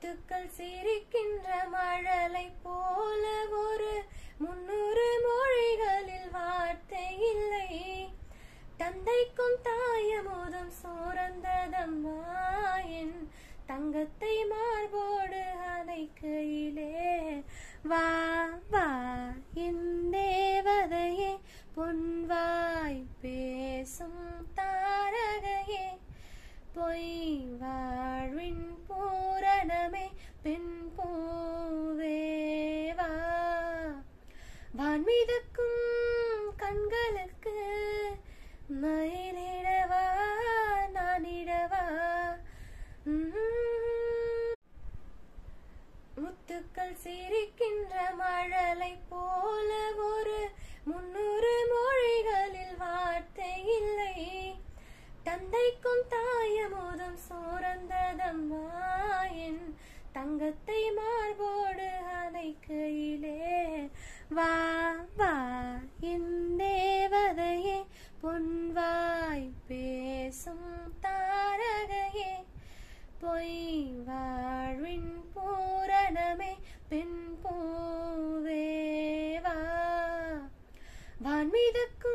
முத்துக்கள் சிரிக்கின்ற மழலை போல ஒரு முன்னூறு மொழிகளில் வார்த்தை இல்லை தந்தைக்கும் தாயமோதும் சோரந்ததம்மா என் தங்கத்தை மார்போடு அணைக்கையிலே வா வா என் தேவதையே பொன்வாய் பேசும் தாரகையே பொய் வாழ்வின் பூரணமே பெண் பூவேவா வான்மீதுக்கும் கண்களுக்கு மயிலிடவா நானிடவா உம். முத்துக்கள் சிரிக்கின்ற மழலை போல ஒரு முன்னூறு மொழிகளில் வார்த்தை இல்லை தந்தைக்கும் தாயமோதும் சோரந்ததம்மா என் தங்கத்தை மார்போடு அணைக்கையிலே வா வா என் தேவதையே பொன்வாய் பேசும் தாரகையே பொய் வாழ்வின் பூரணமே பெண் பூவேவா வான்மீதுக்கும்